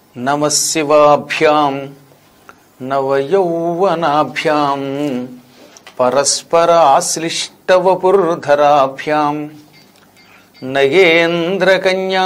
నమ శివాభ్యాం నవయౌవనాభ్యాం పరస్పరాశ్లిష్టవపుర్ధరాభ్యాం నగేంద్రకన్యా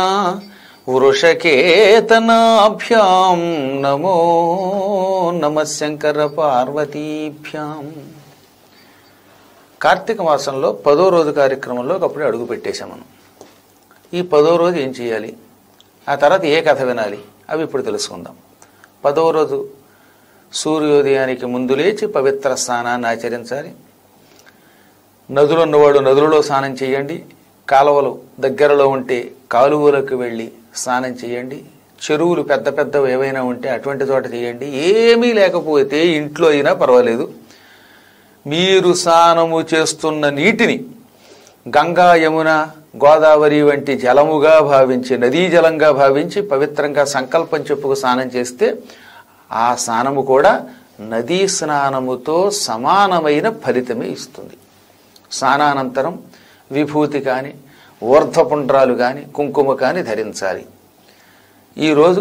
వృషకేతనాభ్యాం నమో నమ శంకర పార్వతీభ్యాం కార్తీక మాసంలో పదో రోజు కార్యక్రమంలో ఒకప్పుడు అడుగు పెట్టేశాం మనం ఈ పదో రోజు ఏం చేయాలి ఆ తర్వాత ఏ కథ వినాలి అవి ఇప్పుడు తెలుసుకుందాం పదో రోజు సూర్యోదయానికి ముందు లేచి పవిత్ర స్నానాన్ని ఆచరించాలి నదులు ఉన్నవాడు నదులలో స్నానం చేయండి కాలువలు దగ్గరలో ఉంటే కాలువలకు వెళ్ళి స్నానం చేయండి చెరువులు పెద్ద పెద్దవి ఏవైనా ఉంటే అటువంటి చోట చేయండి ఏమీ లేకపోతే ఇంట్లో అయినా పర్వాలేదు మీరు స్నానము చేస్తున్న నీటిని గంగా యమున గోదావరి వంటి జలముగా భావించి నదీ జలంగా భావించి పవిత్రంగా సంకల్పం చెప్పుకు స్నానం చేస్తే ఆ స్నానము కూడా నదీ స్నానముతో సమానమైన ఫలితమే ఇస్తుంది స్నానానంతరం విభూతి కానీ ఊర్ధ్వపుండ్రాలు కానీ కుంకుమ కానీ ధరించాలి ఈరోజు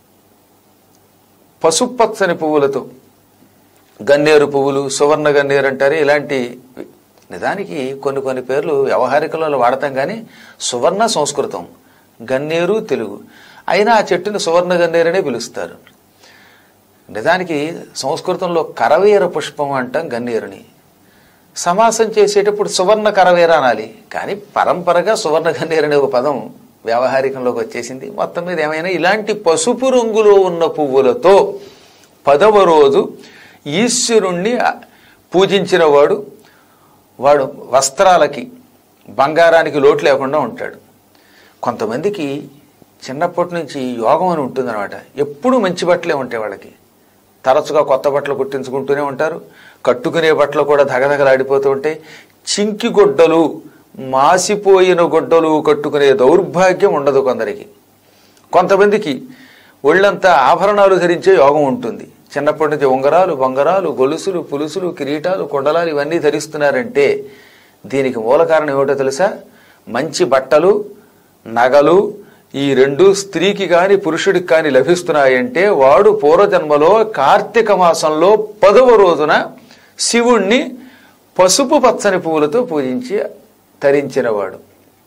పసుపచ్చని పువ్వులతో గన్నేరు పువ్వులు సువర్ణ గన్నేరు అంటారు ఇలాంటి నిజానికి కొన్ని కొన్ని పేర్లు వ్యవహారికలలో వాడతాం కానీ సువర్ణ సంస్కృతం గన్నేరు తెలుగు అయినా ఆ చెట్టుని సువర్ణ గన్నేరనే పిలుస్తారు నిజానికి సంస్కృతంలో కరవీర పుష్పం అంటాం గన్నేరుని సమాసం చేసేటప్పుడు సువర్ణ కరవీర అనాలి కానీ పరంపరగా సువర్ణ గన్నేరు అనే ఒక పదం వ్యవహారికంలోకి వచ్చేసింది మొత్తం మీద ఏమైనా ఇలాంటి పసుపు రంగులో ఉన్న పువ్వులతో పదవ రోజు ఈశ్వరుణ్ణి పూజించిన వాడు వాడు వస్త్రాలకి బంగారానికి లోటు లేకుండా ఉంటాడు కొంతమందికి చిన్నప్పటి నుంచి యోగం అని ఉంటుందన్నమాట ఎప్పుడూ మంచి బట్టలే ఉంటాయి వాళ్ళకి తరచుగా కొత్త బట్టలు కుట్టించుకుంటూనే ఉంటారు కట్టుకునే బట్టలు కూడా ధగధగలాడిపోతూ ఉంటాయి చింకి గుడ్డలు మాసిపోయిన గుడ్డలు కట్టుకునే దౌర్భాగ్యం ఉండదు కొందరికి కొంతమందికి ఒళ్ళంతా ఆభరణాలు ధరించే యోగం ఉంటుంది చిన్నప్పటి నుంచి ఉంగరాలు బొంగరాలు గొలుసులు పులుసులు కిరీటాలు కొండలాలు ఇవన్నీ ధరిస్తున్నారంటే దీనికి మూల కారణం ఏమిటో తెలుసా మంచి బట్టలు నగలు ఈ రెండు స్త్రీకి కాని పురుషుడికి కాని లభిస్తున్నాయంటే వాడు పూర్వజన్మలో కార్తీక మాసంలో పదవ రోజున శివుణ్ణి పసుపు పచ్చని పువ్వులతో పూజించి తరించినవాడు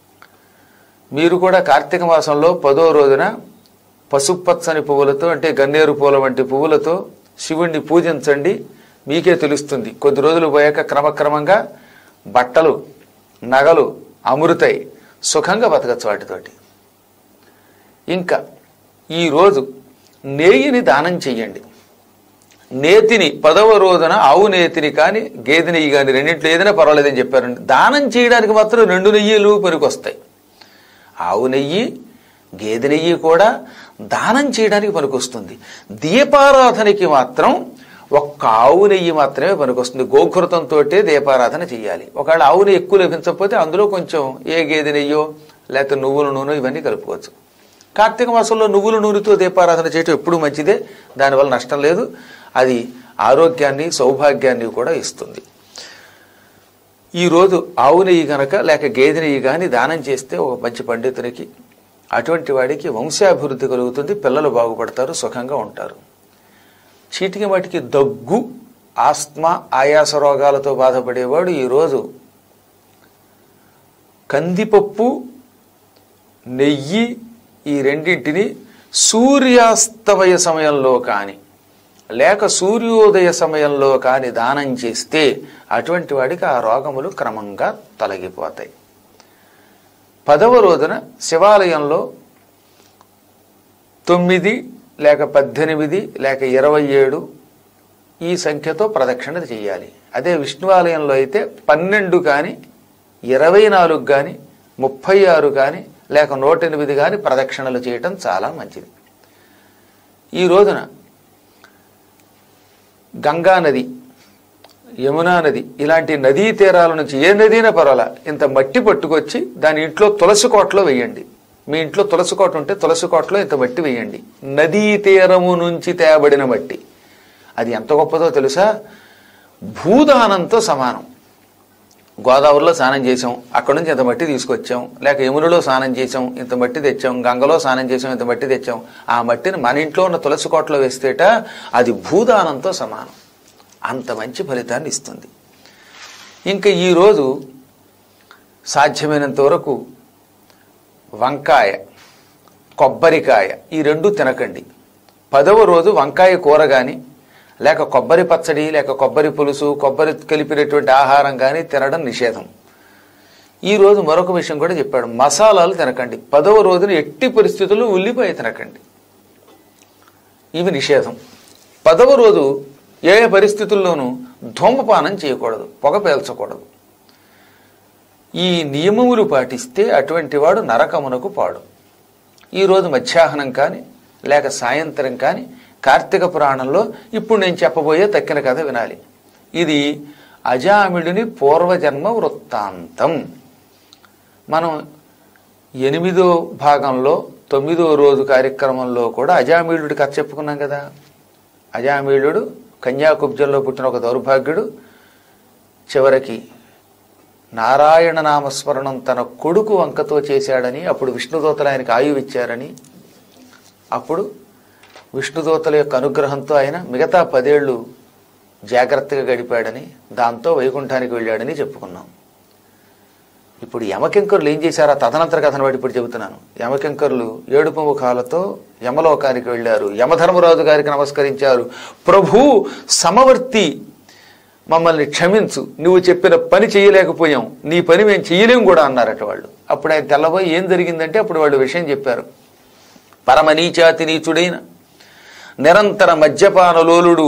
మీరు కూడా కార్తీక మాసంలో పదో రోజున పసుపు పచ్చని పువ్వులతో అంటే గన్నేరు పూల వంటి పువ్వులతో శివుణ్ణి పూజించండి మీకే తెలుస్తుంది కొద్ది రోజులు పోయాక క్రమక్రమంగా బట్టలు నగలు అమృతాయి సుఖంగా బతకచ్చు వాటితోటి ఇంకా ఈరోజు నేయిని దానం చెయ్యండి నేతిని పదవ రోజున ఆవు నేతిని కానీ గేదె నెయ్యి కానీ రెండింటిలో ఏదైనా పర్వాలేదని చెప్పారండి దానం చేయడానికి మాత్రం రెండు నెయ్యిలు పనికొస్తాయి ఆవు నెయ్యి గేదె నెయ్యి కూడా దానం చేయడానికి పనికొస్తుంది దీపారాధనకి మాత్రం ఒక్క ఆవు నెయ్యి మాత్రమే పనికొస్తుంది గోఘృతంతో దీపారాధన చేయాలి ఒకవేళ ఆవు నెయ్యి ఎక్కువ లభించకపోతే అందులో కొంచెం ఏ గేదె నెయ్యో లేకపోతే నువ్వుల నూనె ఇవన్నీ కలుపుకోవచ్చు కార్తీక మాసంలో నువ్వుల నూనెతో దీపారాధన చేయటం ఎప్పుడూ మంచిదే దానివల్ల నష్టం లేదు అది ఆరోగ్యాన్ని సౌభాగ్యాన్ని కూడా ఇస్తుంది ఈరోజు ఆవు నెయ్యి గనక లేక గేదె నెయ్యి కానీ దానం చేస్తే ఒక మంచి పండితునికి అటువంటి వాడికి వంశాభివృద్ధి కలుగుతుంది పిల్లలు బాగుపడతారు సుఖంగా ఉంటారు చీటికి వాటికి దగ్గు ఆస్మా ఆయాస రోగాలతో బాధపడేవాడు ఈరోజు కందిపప్పు నెయ్యి ఈ రెండింటిని సూర్యాస్తమయ సమయంలో కానీ లేక సూర్యోదయ సమయంలో కానీ దానం చేస్తే అటువంటి వాడికి ఆ రోగములు క్రమంగా తొలగిపోతాయి పదవ రోజున శివాలయంలో తొమ్మిది లేక పద్దెనిమిది లేక ఇరవై ఏడు ఈ సంఖ్యతో ప్రదక్షిణ చేయాలి అదే విష్ణువాలయంలో అయితే పన్నెండు కానీ ఇరవై నాలుగు కానీ ముప్పై ఆరు కానీ లేక నూట ఎనిమిది కానీ ప్రదక్షిణలు చేయటం చాలా మంచిది ఈ రోజున గంగా నది యమునా నది ఇలాంటి నదీ తీరాల నుంచి ఏ నదీనా పర్వాలా ఇంత మట్టి పట్టుకొచ్చి దాని ఇంట్లో తులసి కోటలో వేయండి మీ ఇంట్లో తులసి కోట ఉంటే తులసి కోటలో ఇంత మట్టి వేయండి నదీ తీరము నుంచి తేబడిన మట్టి అది ఎంత గొప్పదో తెలుసా భూదానంతో సమానం గోదావరిలో స్నానం చేసాం అక్కడ నుంచి ఇంత మట్టి తీసుకొచ్చాం లేక యమునలో స్నానం చేసాం ఇంత మట్టి తెచ్చాం గంగలో స్నానం చేసాం ఇంత మట్టి తెచ్చాం ఆ మట్టిని మన ఇంట్లో ఉన్న తులసి కోటలో వేస్తేట అది భూదానంతో సమానం అంత మంచి ఫలితాన్ని ఇస్తుంది ఇంకా ఈరోజు సాధ్యమైనంత వరకు వంకాయ కొబ్బరికాయ ఈ రెండు తినకండి పదవ రోజు వంకాయ కూర కానీ లేక కొబ్బరి పచ్చడి లేక కొబ్బరి పులుసు కొబ్బరి కలిపినటువంటి ఆహారం కానీ తినడం నిషేధం ఈ రోజు మరొక విషయం కూడా చెప్పాడు మసాలాలు తినకండి పదవ రోజున ఎట్టి పరిస్థితుల్లో ఉల్లిపాయ తినకండి ఇవి నిషేధం పదవ రోజు ఏ ఏ పరిస్థితుల్లోనూ ధూమపానం చేయకూడదు పొగ పేల్చకూడదు ఈ నియమములు పాటిస్తే అటువంటి వాడు నరకమునకు పాడు ఈరోజు మధ్యాహ్నం కానీ లేక సాయంత్రం కానీ కార్తీక పురాణంలో ఇప్పుడు నేను చెప్పబోయే తక్కిన కథ వినాలి ఇది అజామిడుని పూర్వజన్మ వృత్తాంతం మనం ఎనిమిదో భాగంలో తొమ్మిదో రోజు కార్యక్రమంలో కూడా అజామీళుడి కథ చెప్పుకున్నాం కదా అజామీళుడు కన్యాకుబ్జంలో పుట్టిన ఒక దౌర్భాగ్యుడు చివరికి నారాయణ నామస్మరణం తన కొడుకు వంకతో చేశాడని అప్పుడు విష్ణుదూతలు ఆయనకు ఆయువు ఇచ్చారని అప్పుడు విష్ణుదూతల యొక్క అనుగ్రహంతో ఆయన మిగతా పదేళ్లు జాగ్రత్తగా గడిపాడని దాంతో వైకుంఠానికి వెళ్ళాడని చెప్పుకున్నాం ఇప్పుడు యమకింకరులు ఏం చేశారో ఆ తదనంతర కథను బట్టి ఇప్పుడు చెబుతున్నాను యమకింకరులు ఏడుపు ముఖాలతో యమలోకానికి వెళ్ళారు యమధర్మరాజు గారికి నమస్కరించారు ప్రభు సమవర్తి మమ్మల్ని క్షమించు నువ్వు చెప్పిన పని చేయలేకపోయాం నీ పని మేము చేయలేం కూడా అన్నారట వాళ్ళు అప్పుడు ఆయన తెల్లబోయి ఏం జరిగిందంటే అప్పుడు వాళ్ళు విషయం చెప్పారు పరమ నీచాతి నీచుడైన నిరంతర మద్యపానలోలుడు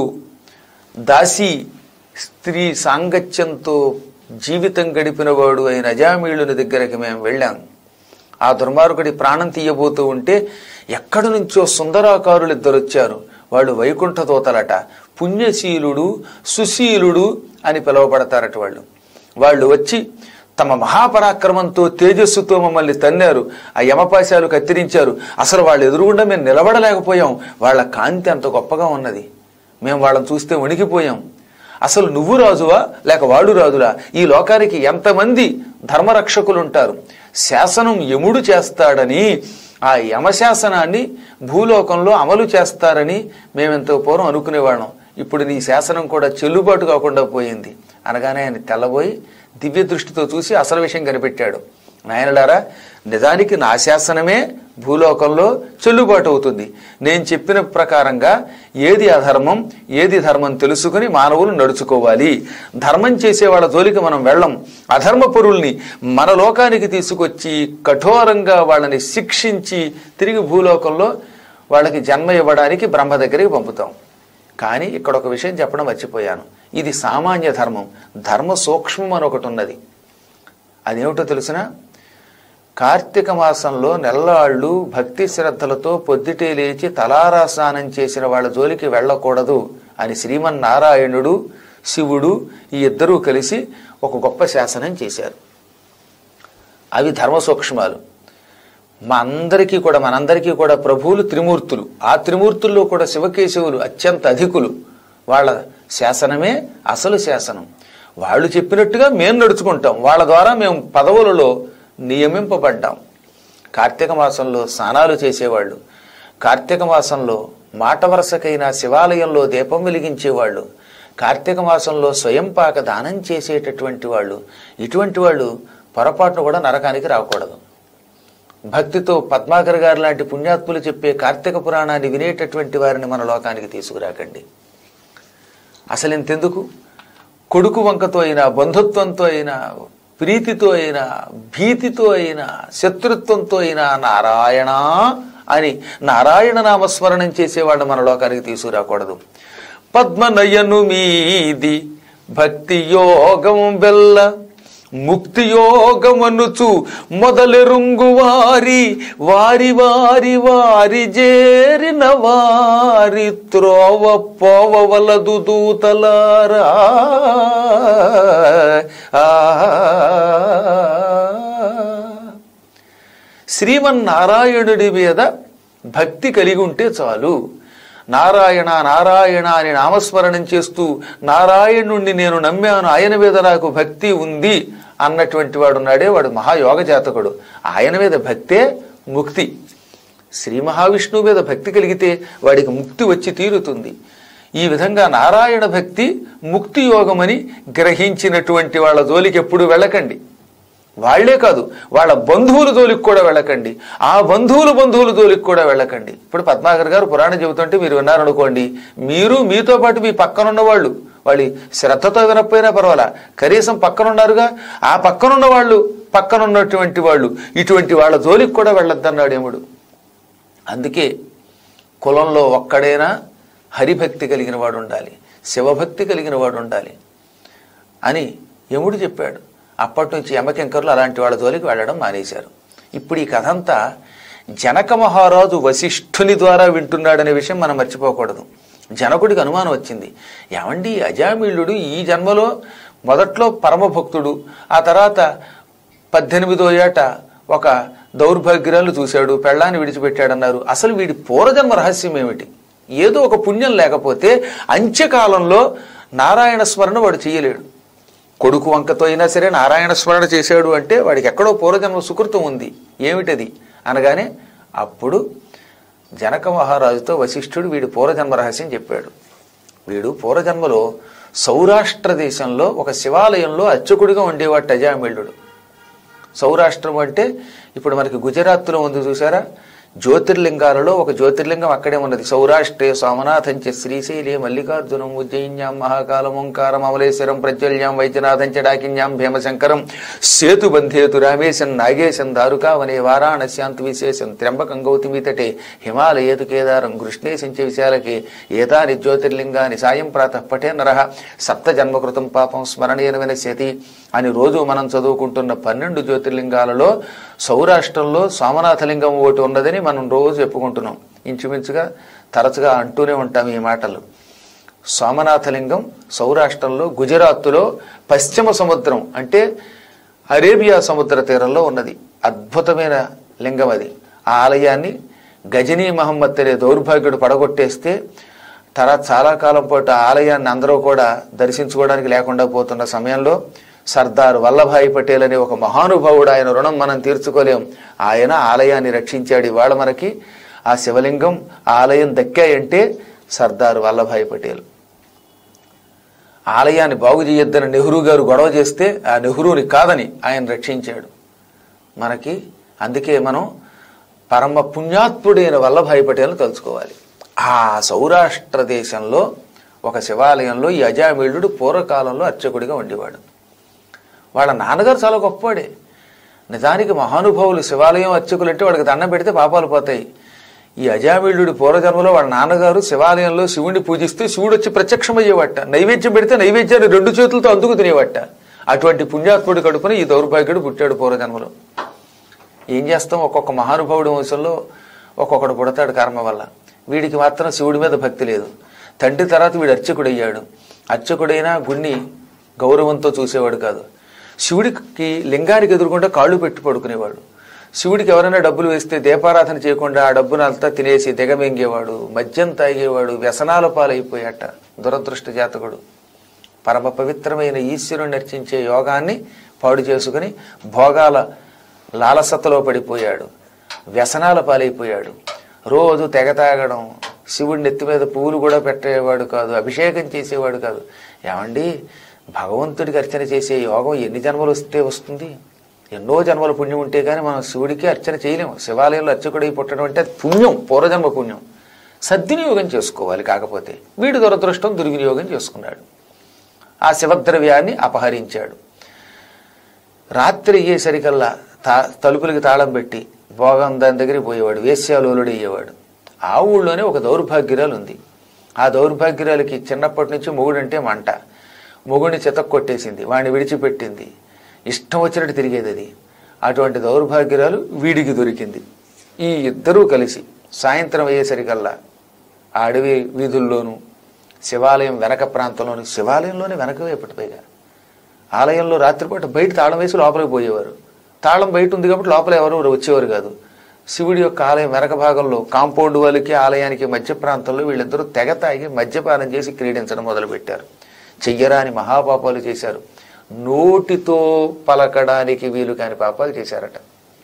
దాసి స్త్రీ సాంగత్యంతో జీవితం గడిపినవాడు అయిన అజామీళుని దగ్గరికి మేము వెళ్ళాం ఆ దుర్మార్గుడి ప్రాణం తీయబోతూ ఉంటే ఎక్కడి నుంచో సుందరాకారులు ఇద్దరు వచ్చారు వాళ్ళు వైకుంఠ దూతలట పుణ్యశీలుడు సుశీలుడు అని పిలువబడతారట వాళ్ళు వాళ్ళు వచ్చి తమ మహాపరాక్రమంతో తేజస్సుతో మమ్మల్ని తన్నారు ఆ యమపాశాలు కత్తిరించారు అసలు వాళ్ళు ఎదురుగుండా మేము నిలబడలేకపోయాం వాళ్ళ కాంతి అంత గొప్పగా ఉన్నది మేము వాళ్ళని చూస్తే వణికిపోయాం అసలు నువ్వు రాజువా లేక వాడు రాజులా ఈ లోకానికి ఎంతమంది ధర్మరక్షకులు ఉంటారు శాసనం యముడు చేస్తాడని ఆ యమశాసనాన్ని భూలోకంలో అమలు చేస్తారని మేమెంతో పూర్వం అనుకునేవాళ్ళం ఇప్పుడు నీ శాసనం కూడా చెల్లుబాటు కాకుండా పోయింది అనగానే ఆయన తెల్లబోయి దివ్య దృష్టితో చూసి అసలు విషయం కనిపెట్టాడు నాయనలారా నిజానికి నా శాసనమే భూలోకంలో చెల్లుబాటు అవుతుంది నేను చెప్పిన ప్రకారంగా ఏది అధర్మం ఏది ధర్మం తెలుసుకుని మానవులు నడుచుకోవాలి ధర్మం చేసే వాళ్ళ జోలికి మనం వెళ్ళం అధర్మ పరుల్ని మన లోకానికి తీసుకొచ్చి కఠోరంగా వాళ్ళని శిక్షించి తిరిగి భూలోకంలో వాళ్ళకి జన్మ ఇవ్వడానికి బ్రహ్మ దగ్గరికి పంపుతాం కానీ ఇక్కడ ఒక విషయం చెప్పడం మర్చిపోయాను ఇది సామాన్య ధర్మం ధర్మ సూక్ష్మం అని ఒకటి ఉన్నది అదేమిటో తెలిసిన కార్తీక మాసంలో నెల్లాళ్ళు భక్తి శ్రద్ధలతో పొద్దుటే లేచి తలారా స్నానం చేసిన వాళ్ళ జోలికి వెళ్ళకూడదు అని శ్రీమన్నారాయణుడు శివుడు ఈ ఇద్దరూ కలిసి ఒక గొప్ప శాసనం చేశారు అవి ధర్మ సూక్ష్మాలు మా అందరికీ కూడా మనందరికీ కూడా ప్రభువులు త్రిమూర్తులు ఆ త్రిమూర్తుల్లో కూడా శివకేశవులు అత్యంత అధికులు వాళ్ళ శాసనమే అసలు శాసనం వాళ్ళు చెప్పినట్టుగా మేము నడుచుకుంటాం వాళ్ళ ద్వారా మేము పదవులలో నియమింపబడ్డాం కార్తీక మాసంలో స్నానాలు చేసేవాళ్ళు కార్తీక మాసంలో మాట వరుసకైన శివాలయంలో దీపం వెలిగించేవాళ్ళు కార్తీక మాసంలో స్వయం పాక దానం చేసేటటువంటి వాళ్ళు ఇటువంటి వాళ్ళు పొరపాటును కూడా నరకానికి రాకూడదు భక్తితో పద్మాకర్ గారు లాంటి పుణ్యాత్ములు చెప్పే కార్తీక పురాణాన్ని వినేటటువంటి వారిని మన లోకానికి తీసుకురాకండి అసలు ఇంతెందుకు కొడుకు వంకతో అయినా బంధుత్వంతో అయినా ప్రీతితో అయినా భీతితో అయినా శత్రుత్వంతో అయినా నారాయణ అని నారాయణ నామస్మరణం చేసేవాళ్ళు మన లోకానికి తీసుకురాకూడదు పద్మనయను మీది భక్తి యోగం బెల్ల ముక్తి యోగమనుచు మొదలెరుంగు వారి వారి వారి వారి జేరిన వారి త్రోవ పోవలదు దూతలారా ఆ. శ్రీమన్నారాయణుడి మీద భక్తి కలిగి ఉంటే చాలు నారాయణ నారాయణ అని నామస్మరణం చేస్తూ నారాయణుణ్ణి నేను నమ్మాను ఆయన మీద నాకు భక్తి ఉంది అన్నటువంటి వాడు ఉన్నాడే వాడు మహాయోగ జాతకుడు ఆయన మీద భక్తే ముక్తి శ్రీ మహావిష్ణువు మీద భక్తి కలిగితే వాడికి ముక్తి వచ్చి తీరుతుంది ఈ విధంగా నారాయణ భక్తి ముక్తి యోగమని గ్రహించినటువంటి వాళ్ళ జోలికి ఎప్పుడు వెళ్ళకండి వాళ్లే కాదు వాళ్ళ బంధువుల జోలికి కూడా వెళ్ళకండి ఆ బంధువుల బంధువుల జోలికి కూడా వెళ్ళకండి ఇప్పుడు పద్మాకర్ గారు పురాణం చెబుతుంటే మీరు విన్నారనుకోండి మీరు మీతో పాటు మీ పక్కనున్న వాళ్ళు వాళ్ళు శ్రద్ధతో వినకపోయినా పర్వాలా కనీసం పక్కనున్నారుగా ఆ పక్కనున్న వాళ్ళు పక్కనున్నటువంటి వాళ్ళు ఇటువంటి వాళ్ళ జోలికి కూడా వెళ్ళొద్దన్నాడు యముడు అందుకే కులంలో ఒక్కడైనా హరిభక్తి కలిగిన వాడు ఉండాలి శివభక్తి కలిగిన వాడు ఉండాలి అని యముడు చెప్పాడు అప్పటి నుంచి యమకింకర్లు అలాంటి వాళ్ళ జోలికి వెళ్ళడం మానేశారు ఇప్పుడు ఈ కథ అంతా జనక మహారాజు వశిష్ఠుని ద్వారా వింటున్నాడనే విషయం మనం మర్చిపోకూడదు జనకుడికి అనుమానం వచ్చింది ఏమండి అజామిళుడు ఈ జన్మలో మొదట్లో పరమభక్తుడు ఆ తర్వాత పద్దెనిమిదో ఏట ఒక దౌర్భాగ్యాలు చూశాడు పెళ్ళాన్ని విడిచిపెట్టాడన్నారు అసలు వీడి పూర్వజన్మ రహస్యం ఏమిటి ఏదో ఒక పుణ్యం లేకపోతే అంత్యకాలంలో నారాయణ స్మరణ వాడు చేయలేడు కొడుకు వంకతో అయినా సరే నారాయణ స్మరణ చేశాడు అంటే వాడికి ఎక్కడో పూర్వజన్మ సుకృతం ఉంది ఏమిటది అనగానే అప్పుడు జనక మహారాజుతో వశిష్ఠుడు వీడి పూర్వజన్మ రహస్యం చెప్పాడు వీడు పూర్వజన్మలో సౌరాష్ట్ర దేశంలో ఒక శివాలయంలో అర్చకుడిగా ఉండేవాడు అజామిళుడు సౌరాష్ట్రం అంటే ఇప్పుడు మనకి గుజరాత్లో ఉంది చూసారా జ్యోతిర్లింగాలలో ఒక జ్యోతిర్లింగం అక్కడే ఉన్నది సౌరాష్ట్రే సోమనాథంచ శ్రీశైలే మల్లికార్జునం ఉజ్జయిన్యాం మహాకాలం ఓంకారం అమలేశ్వరం ప్రజ్వల్యాం వైద్యనాథంచ డాకిన్యాం భీమశంకరం సేతుబంధేతు రామేశం నాగేశం దారుకావనే వారాణస్యాంతు విశేషం త్ర్యంబకం గౌతమితటే హిమాలయేతు కేదారం కృష్ణేశంచ విశాలకే ఏతాని జ్యోతిర్లింగాని సాయం ప్రాతః పఠే నర సప్త జన్మకృతం పాపం స్మరణీయన వినశ్యతి అని రోజు మనం చదువుకుంటున్న పన్నెండు జ్యోతిర్లింగాలలో సౌరాష్ట్రంలో సోమనాథలింగం ఒకటి ఉన్నదని మనం రోజు చెప్పుకుంటున్నాం ఇంచుమించుగా తరచుగా అంటూనే ఉంటాం ఈ మాటలు సోమనాథలింగం సౌరాష్ట్రంలో గుజరాత్తులో పశ్చిమ సముద్రం అంటే అరేబియా సముద్ర తీరంలో ఉన్నది అద్భుతమైన లింగం అది ఆ ఆలయాన్ని గజనీ మహమ్మద్ అనే దౌర్భాగ్యుడు పడగొట్టేస్తే తర్వాత చాలా కాలం పాటు ఆ ఆలయాన్ని అందరూ కూడా దర్శించుకోవడానికి లేకుండా పోతున్న సమయంలో సర్దార్ వల్లభాయ్ పటేల్ అనే ఒక మహానుభావుడు ఆయన రుణం మనం తీర్చుకోలేం ఆయన ఆలయాన్ని రక్షించాడు ఇవాళ మనకి ఆ శివలింగం ఆ ఆలయం దక్కాయంటే సర్దార్ వల్లభాయ్ పటేల్ ఆలయాన్ని బాగు చేయొద్దని నెహ్రూ గారు గొడవ చేస్తే ఆ నెహ్రూని కాదని ఆయన రక్షించాడు మనకి అందుకే మనం పరమ పుణ్యాత్ముడైన వల్లభాయ్ పటేల్ని తలుచుకోవాలి ఆ సౌరాష్ట్ర దేశంలో ఒక శివాలయంలో ఈ అజామిళుడు పూర్వకాలంలో అర్చకుడిగా ఉండేవాడు వాళ్ళ నాన్నగారు చాలా గొప్పవాడే నిజానికి మహానుభావులు శివాలయం అర్చకులు అంటే వాడికి దండం పెడితే పాపాలు పోతాయి ఈ అజామిళుడి పూర్వజన్మలో వాళ్ళ నాన్నగారు శివాలయంలో శివుడిని పూజిస్తే శివుడు వచ్చి ప్రత్యక్షమయ్యేవట నైవేద్యం పెడితే నైవేద్యాన్ని రెండు చేతులతో అందుకు తినేవట అటువంటి పుణ్యాత్ముడి కడుపున ఈ దౌర్భాగ్యుడు పుట్టాడు పూర్వజన్మలో ఏం చేస్తాం ఒక్కొక్క మహానుభావుడి వంశంలో ఒక్కొక్కడు పుడతాడు కర్మ వల్ల వీడికి మాత్రం శివుడి మీద భక్తి లేదు తండ్రి తర్వాత వీడు అర్చకుడయ్యాడు అర్చకుడైనా గుణ్ణి గౌరవంతో చూసేవాడు కాదు శివుడికి లింగానికి ఎదురుకుండా కాళ్ళు పెట్టి పడుకునేవాడు శివుడికి ఎవరైనా డబ్బులు వేస్తే దీపారాధన చేయకుండా ఆ డబ్బును అంతా తినేసి దిగమింగేవాడు మద్యం తాగేవాడు వ్యసనాల పాలైపోయాట దురదృష్ట జాతకుడు పరమ పవిత్రమైన ఈశ్వరుని నర్చించే యోగాన్ని పాడు చేసుకుని భోగాల లాలసతలో పడిపోయాడు వ్యసనాల పాలైపోయాడు రోజు తెగ తాగడం శివుడి నెత్తి మీద పువ్వులు కూడా పెట్టేవాడు కాదు అభిషేకం చేసేవాడు కాదు ఏమండి భగవంతుడికి అర్చన చేసే యోగం ఎన్ని జన్మలు వస్తే వస్తుంది ఎన్నో జన్మల పుణ్యం ఉంటే కానీ మనం శివుడికి అర్చన చేయలేము శివాలయంలో అర్చకుడై పుట్టడం అంటే అది పుణ్యం పూర్వజన్మ పుణ్యం సద్వినియోగం చేసుకోవాలి కాకపోతే వీడి దురదృష్టం దుర్వినియోగం చేసుకున్నాడు ఆ శివద్రవ్యాన్ని అపహరించాడు రాత్రి అయ్యేసరికల్లా తా తలుపులకి తాళం పెట్టి భోగం దాని దగ్గరికి పోయేవాడు వేశ్యాలోలుడు అయ్యేవాడు ఆ ఊళ్ళోనే ఒక దౌర్భాగ్యురాలు ఉంది ఆ దౌర్భాగ్యురాలకి చిన్నప్పటి నుంచి మొగుడంటే మంట మొగుడిని చితక్ కొట్టేసింది వాడిని విడిచిపెట్టింది ఇష్టం వచ్చినట్టు తిరిగేది అది అటువంటి దౌర్భాగ్యురాలు వీడికి దొరికింది ఈ ఇద్దరూ కలిసి సాయంత్రం అయ్యేసరికల్లా ఆ అడవి వీధుల్లోనూ శివాలయం వెనక ప్రాంతంలోను శివాలయంలోనే వెనక వైపుటి పైగా ఆలయంలో రాత్రిపూట బయట తాళం వేసి లోపలికి పోయేవారు తాళం బయట ఉంది కాబట్టి లోపల ఎవరు వచ్చేవారు కాదు శివుడి యొక్క ఆలయం వెనక భాగంలో కాంపౌండ్ వాళ్ళకి ఆలయానికి మధ్య ప్రాంతంలో వీళ్ళిద్దరూ తెగ తాగి మద్యపానం చేసి క్రీడించడం మొదలుపెట్టారు చెయ్యరాని మహాపాపాలు చేశారు నోటితో పలకడానికి వీలు కాని పాపాలు చేశారట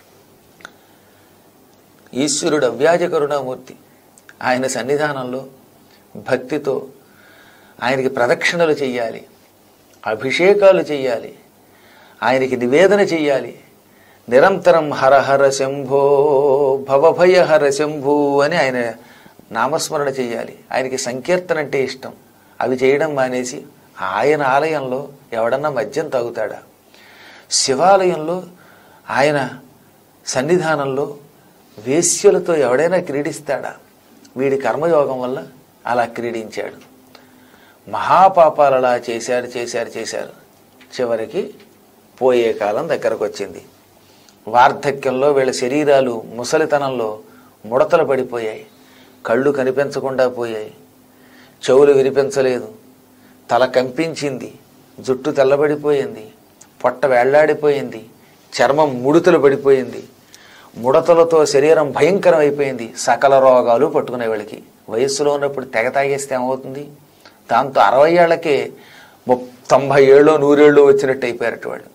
ఈశ్వరుడు అవ్యాజ కరుణామూర్తి ఆయన సన్నిధానంలో భక్తితో ఆయనకి ప్రదక్షిణలు చెయ్యాలి అభిషేకాలు చెయ్యాలి ఆయనకి నివేదన చెయ్యాలి నిరంతరం హర హర శంభో భవభయ హర శంభు అని ఆయన నామస్మరణ చెయ్యాలి ఆయనకి సంకీర్తన అంటే ఇష్టం అవి చేయడం మానేసి ఆయన ఆలయంలో ఎవడన్నా మద్యం తాగుతాడా శివాలయంలో ఆయన సన్నిధానంలో వేశ్యలతో ఎవడైనా క్రీడిస్తాడా వీడి కర్మయోగం వల్ల అలా క్రీడించాడు మహాపాపాలు అలా చేశారు చేశారు చేశారు చివరికి పోయే కాలం దగ్గరకు వచ్చింది వార్ధక్యంలో వీళ్ళ శరీరాలు ముసలితనంలో ముడతలు పడిపోయాయి కళ్ళు కనిపించకుండా పోయాయి చెవులు వినిపించలేదు తల కంపించింది జుట్టు తెల్లబడిపోయింది పొట్ట వేళ్లాడిపోయింది చర్మం ముడుతలు పడిపోయింది ముడతలతో శరీరం భయంకరం అయిపోయింది సకల రోగాలు పట్టుకునే వాళ్ళకి వయస్సులో ఉన్నప్పుడు తెగ తాగేస్తే ఏమవుతుంది దాంతో అరవై ఏళ్లకే ముప్ తొంభై ఏళ్ళు నూరేళ్ళు వచ్చినట్టు అయిపోయారట వాళ్ళు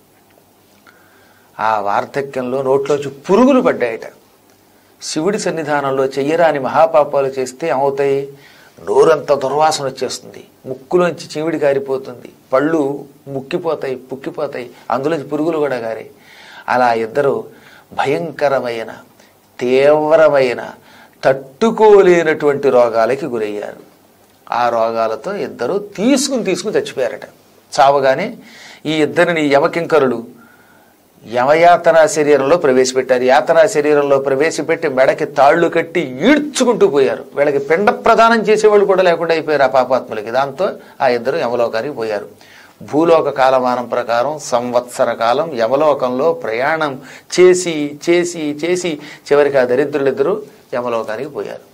ఆ వార్ధక్యంలో నోట్లోంచి పురుగులు పడ్డాయట శివుడి సన్నిధానంలో చెయ్యరాని మహాపాపాలు చేస్తే ఏమవుతాయి నోరంతా దుర్వాసన వచ్చేస్తుంది ముక్కులోంచి చీవిడి కారిపోతుంది పళ్ళు ముక్కిపోతాయి పుక్కిపోతాయి అందులోంచి పురుగులు కూడా గారి అలా ఇద్దరు భయంకరమైన తీవ్రమైన తట్టుకోలేనటువంటి రోగాలకి గురయ్యారు ఆ రోగాలతో ఇద్దరు తీసుకుని తీసుకుని చచ్చిపోయారట చావగానే ఈ ఇద్దరిని యమకింకరులు యమయాతనా శరీరంలో ప్రవేశపెట్టారు యాతనా శరీరంలో ప్రవేశపెట్టి మెడకి తాళ్లు కట్టి ఈడ్చుకుంటూ పోయారు వీళ్ళకి పిండ ప్రదానం చేసేవాళ్ళు కూడా లేకుండా అయిపోయారు ఆ పాపాత్ములకి దాంతో ఆ ఇద్దరు యమలోకానికి పోయారు భూలోక కాలమానం ప్రకారం సంవత్సర కాలం యమలోకంలో ప్రయాణం చేసి చేసి చేసి చివరికి ఆ దరిద్రులిద్దరూ యమలోకానికి పోయారు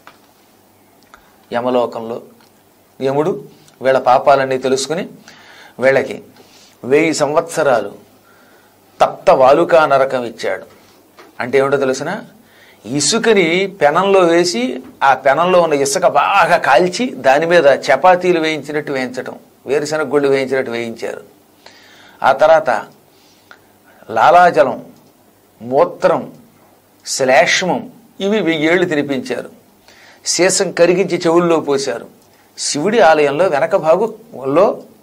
యమలోకంలో యముడు వీళ్ళ పాపాలన్నీ తెలుసుకుని వీళ్ళకి వెయ్యి సంవత్సరాలు తప్త వాలుకా నరకం ఇచ్చాడు అంటే ఏమిటో తెలుసిన ఇసుకని పెనంలో వేసి ఆ పెనంలో ఉన్న ఇసుక బాగా కాల్చి దాని మీద చపాతీలు వేయించినట్టు వేయించటం వేరుశనగ గుళ్ళు వేయించినట్టు వేయించారు ఆ తర్వాత లాలాజలం మూత్రం శ్లేష్మం ఇవి వెయ్యేళ్లు తినిపించారు శేషం కరిగించి చెవుల్లో పోశారు శివుడి ఆలయంలో వెనక భాగంలో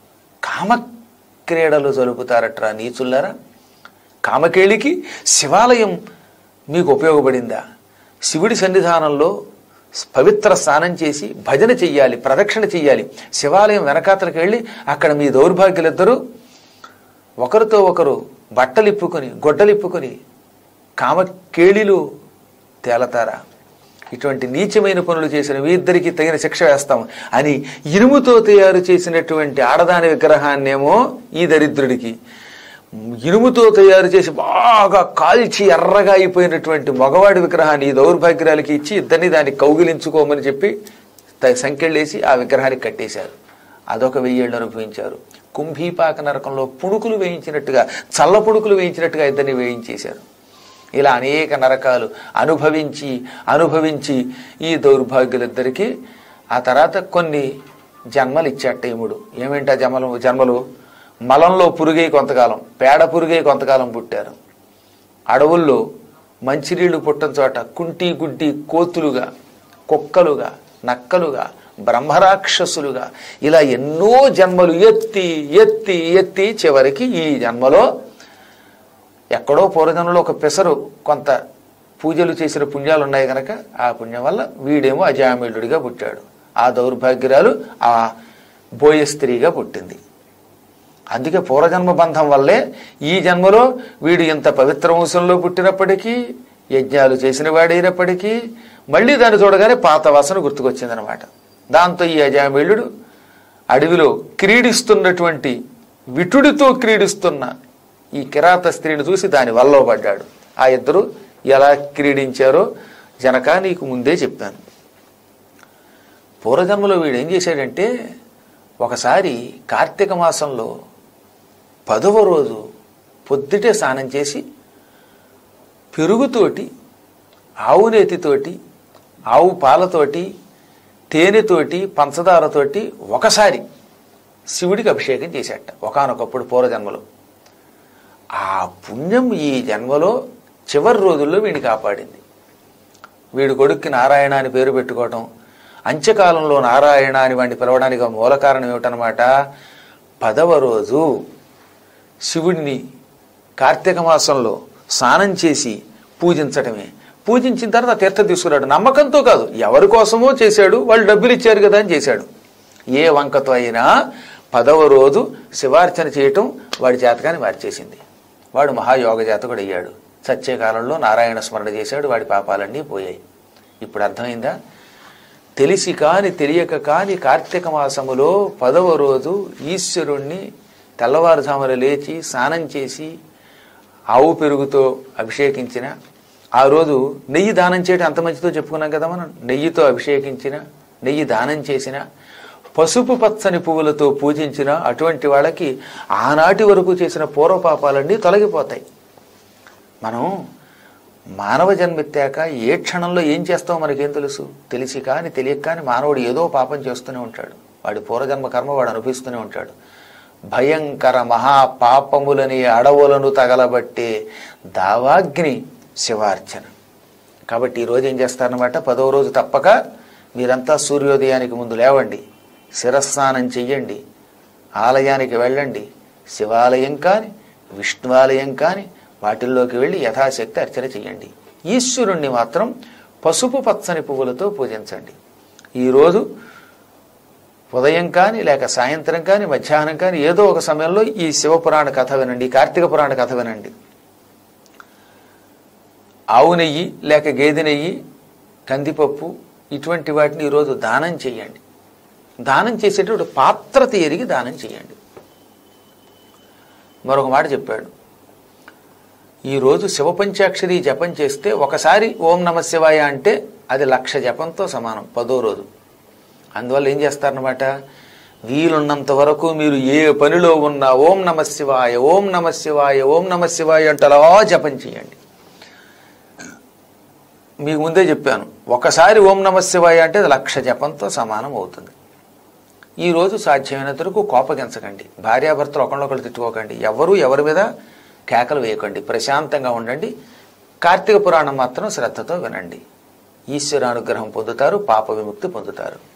కామక్రీడలు జరుపుతారట్రా నీచుల్లారా కామకేళికి శివాలయం మీకు ఉపయోగపడిందా శివుడి సన్నిధానంలో పవిత్ర స్నానం చేసి భజన చెయ్యాలి ప్రదక్షిణ చెయ్యాలి శివాలయం వెనకాతలకు వెళ్ళి అక్కడ మీ దౌర్భాగ్యులిద్దరూ ఒకరితో ఒకరు బట్టలిప్పుకొని గొడ్డలిప్పుకొని కామకేళిలు తేలతారా ఇటువంటి నీచమైన పనులు చేసిన మీ ఇద్దరికి తగిన శిక్ష వేస్తాం అని ఇనుముతో తయారు చేసినటువంటి ఆడదాని విగ్రహాన్నేమో ఈ దరిద్రుడికి ఇనుముతో తయారు చేసి బాగా కాల్చి ఎర్రగా అయిపోయినటువంటి మగవాడి విగ్రహాన్ని ఈ దౌర్భాగ్యాలకి ఇచ్చి ఇద్దరిని దాన్ని కౌగిలించుకోమని చెప్పి త- సంకెళ్ళేసి ఆ విగ్రహానికి కట్టేశారు అదొక వెయ్యేళ్ళు అనుభవించారు కుంభీపాక నరకంలో పుణుకులు వేయించినట్టుగా చల్ల పుణుకులు వేయించినట్టుగా ఇద్దరిని వేయించేశారు ఇలా అనేక నరకాలు అనుభవించి అనుభవించి ఈ దౌర్భాగ్యులిద్దరికీ ఆ తర్వాత కొన్ని జన్మలు ఇచ్చాట యముడు ఏమిటా జన్మలు జన్మలు మలంలో పురుగై కొంతకాలం పేడ పురుగై కొంతకాలం పుట్టారు అడవుల్లో మంచినీళ్లు పుట్టని చోట కుంటి గుడ్డి కోతులుగా కుక్కలుగా నక్కలుగా బ్రహ్మరాక్షసులుగా ఇలా ఎన్నో జన్మలు ఎత్తి ఎత్తి ఎత్తి చివరికి ఈ జన్మలో ఎక్కడో పూర్వజన్మలో ఒక పెసరు కొంత పూజలు చేసిన పుణ్యాలు ఉన్నాయి కనుక ఆ పుణ్యం వల్ల వీడేమో అజామిళుడిగా పుట్టాడు ఆ దౌర్భాగ్యురాలు ఆ బోయ స్త్రీగా పుట్టింది అందుకే పూర్వజన్మ బంధం వల్లే ఈ జన్మలో వీడు ఇంత పవిత్ర వంశంలో పుట్టినప్పటికీ యజ్ఞాలు చేసిన వాడైనప్పటికీ మళ్ళీ దాన్ని చూడగానే పాత వాసన గుర్తుకొచ్చిందనమాట దాంతో ఈ అజామిళుడు అడవిలో క్రీడిస్తున్నటువంటి విటుడితో క్రీడిస్తున్న ఈ కిరాత స్త్రీని చూసి దాని వల్ల పడ్డాడు ఆ ఇద్దరు ఎలా క్రీడించారో జనక నీకు ముందే చెప్పాను పూర్వజన్మలో వీడు ఏం చేశాడంటే ఒకసారి కార్తీక మాసంలో పదవ రోజు పొద్దుటే స్నానం చేసి పెరుగుతోటి ఆవు నేతితోటి ఆవు పాలతోటి తేనెతోటి పంచదారతోటి ఒకసారి శివుడికి అభిషేకం చేశాట ఒకనొకప్పుడు పూర్వజన్మలో ఆ పుణ్యం ఈ జన్మలో చివరి రోజుల్లో వీడిని కాపాడింది వీడి కొడుక్కి నారాయణ అని పేరు పెట్టుకోవటం అంత్యకాలంలో నారాయణ అని వాడిని పిలవడానికి మూల కారణం ఏమిటనమాట పదవ రోజు శివుడిని కార్తీక మాసంలో స్నానం చేసి పూజించటమే పూజించిన తర్వాత తీర్థం తీసుకురాడు నమ్మకంతో కాదు ఎవరి కోసమో చేశాడు వాళ్ళు డబ్బులు ఇచ్చారు కదా అని చేశాడు ఏ వంకతో అయినా పదవ రోజు శివార్చన చేయటం వాడి జాతకాన్ని మార్చేసింది వాడు మహాయోగ జాతకుడు అయ్యాడు సత్యకాలంలో నారాయణ స్మరణ చేశాడు వాడి పాపాలన్నీ పోయాయి ఇప్పుడు అర్థమైందా తెలిసి కాని తెలియక కాని కార్తీక మాసములో పదవ రోజు ఈశ్వరుణ్ణి తెల్లవారుజామున లేచి స్నానం చేసి ఆవు పెరుగుతో అభిషేకించిన ఆ రోజు నెయ్యి దానం చేయడం అంత మంచిదో చెప్పుకున్నాం కదా మనం నెయ్యితో అభిషేకించిన నెయ్యి దానం చేసిన పసుపు పచ్చని పువ్వులతో పూజించిన అటువంటి వాళ్ళకి ఆనాటి వరకు చేసిన పూర్వపాపాలన్నీ తొలగిపోతాయి మనం మానవ జన్మెత్తాక ఏ క్షణంలో ఏం చేస్తామో మనకేం తెలుసు తెలిసి కానీ తెలియక కానీ మానవుడు ఏదో పాపం చేస్తూనే ఉంటాడు వాడి పూర్వజన్మ కర్మ వాడు అనుభవిస్తూనే ఉంటాడు భయంకర మహాపాపములని అడవులను తగలబట్టే దావాగ్ని శివార్చన కాబట్టి ఈరోజు ఏం చేస్తారనమాట పదవ రోజు తప్పక మీరంతా సూర్యోదయానికి ముందు లేవండి శిరస్నానం చెయ్యండి ఆలయానికి వెళ్ళండి శివాలయం కానీ విష్ణువాలయం కానీ వాటిల్లోకి వెళ్ళి యథాశక్తి అర్చన చెయ్యండి ఈశ్వరుణ్ణి మాత్రం పసుపు పచ్చని పువ్వులతో పూజించండి ఈరోజు ఉదయం కానీ లేక సాయంత్రం కానీ మధ్యాహ్నం కానీ ఏదో ఒక సమయంలో ఈ శివపురాణ కథ వినండి ఈ కార్తీక పురాణ కథ వినండి ఆవు నెయ్యి లేక గేదె నెయ్యి కందిపప్పు ఇటువంటి వాటిని ఈరోజు దానం చేయండి దానం చేసేటప్పుడు పాత్రత ఎరిగి దానం చేయండి మరొక మాట చెప్పాడు ఈరోజు శివపంచాక్షరి జపం చేస్తే ఒకసారి ఓం నమ శివాయ అంటే అది లక్ష జపంతో సమానం పదో రోజు అందువల్ల ఏం చేస్తారనమాట వీలున్నంత వరకు మీరు ఏ పనిలో ఉన్నా ఓం నమ శివాయ ఓం నమ శివాయ ఓం నమ శివాయ అంటే అలా జపం చేయండి మీకు ముందే చెప్పాను ఒకసారి ఓం నమ శివాయ అంటే అది లక్ష జపంతో సమానం అవుతుంది ఈ రోజు సాధ్యమైనంత వరకు కోపగించకండి భార్యాభర్తలు ఒకళ్ళొకళ్ళు తిట్టుకోకండి ఎవరు ఎవరి మీద కేకలు వేయకండి ప్రశాంతంగా ఉండండి కార్తీక పురాణం మాత్రం శ్రద్ధతో వినండి ఈశ్వరానుగ్రహం పొందుతారు పాప విముక్తి పొందుతారు